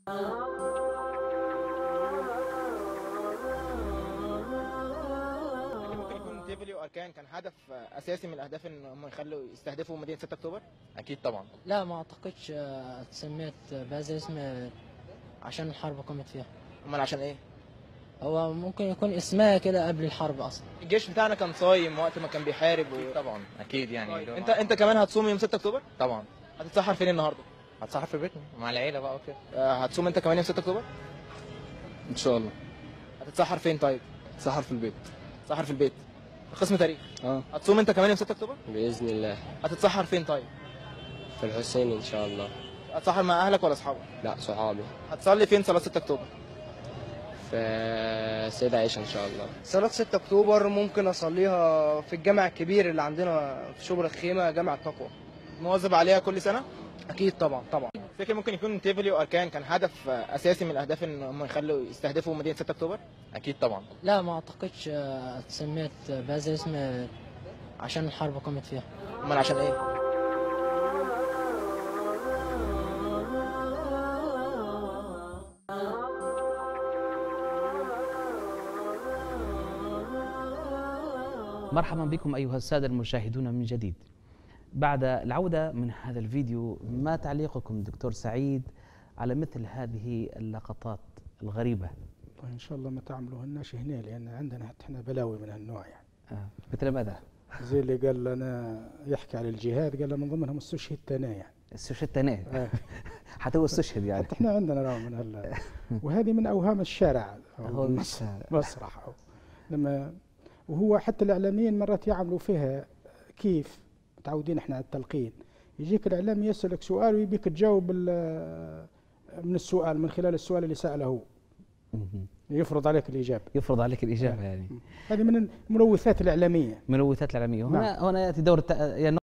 ممكن يكون تيفلي واركان كان هدف اساسي من الاهداف ان هم يخلوا يستهدفوا مدينه 6 اكتوبر اكيد طبعا لا ما اعتقدش آه، اتسميت بهذا الاسم آه، عشان الحرب قامت فيها امال عشان ايه هو ممكن يكون اسمها كده قبل الحرب اصلا الجيش بتاعنا كان صايم وقت ما كان بيحارب و... اكيد طبعا اكيد يعني طيب. ده- انت انت كمان هتصوم يوم 6 اكتوبر طبعا هتتسحر فين النهارده هتصحى في بيتنا مع العيله بقى وكده آه، هتصوم انت كمان يوم 6 اكتوبر ان شاء الله هتتسحر فين طيب سحر في البيت تسحر في البيت قسم تاريخ اه هتصوم انت كمان يوم 6 اكتوبر بإذن الله هتتسحر فين طيب في الحسين إن شاء الله هتسحر مع اهلك ولا اصحابك لا صحابي هتصلي فين صلاه 6 اكتوبر في سيدة عيشة إن شاء الله صلاة 6 أكتوبر ممكن أصليها في الجامع الكبير اللي عندنا في شبرا الخيمة جامع التقوى مواظب عليها كل سنه أكيد طبعا طبعا فاكر ممكن يكون تيفلي واركان كان هدف اساسي من الاهداف ان هم يخلوا يستهدفوا مدينه 6 اكتوبر اكيد طبعا لا ما اعتقدش آه، اتسميت بهذا الاسم آه، عشان الحرب قامت فيها امال عشان ايه مرحبا بكم أيها السادة المشاهدون من جديد بعد العودة من هذا الفيديو ما تعليقكم دكتور سعيد على مثل هذه اللقطات الغريبة والله ان شاء الله ما تعملوهناش هنا لان عندنا حتى احنا بلاوي من هالنوع يعني آه. مثل ماذا؟ زي اللي قال لنا يحكي على الجهاد قال من ضمنهم استشهدت انا يعني استشهد تاني آه. حتى هو استشهد يعني حتى احنا عندنا نوع من هال وهذه من اوهام الشارع أو هو المس- مش مسرح أو لما وهو حتى الاعلاميين مرات يعملوا فيها كيف متعودين احنا على التلقين يجيك الاعلامي يسالك سؤال ويبيك تجاوب ال- من السؤال من خلال السؤال اللي ساله هو مهم. يفرض عليك الاجابه يفرض عليك الإجابة يعني هذه من الملوثات الاعلاميه ملوثات الإعلامية هنا هنا يأتي دور الت... يعني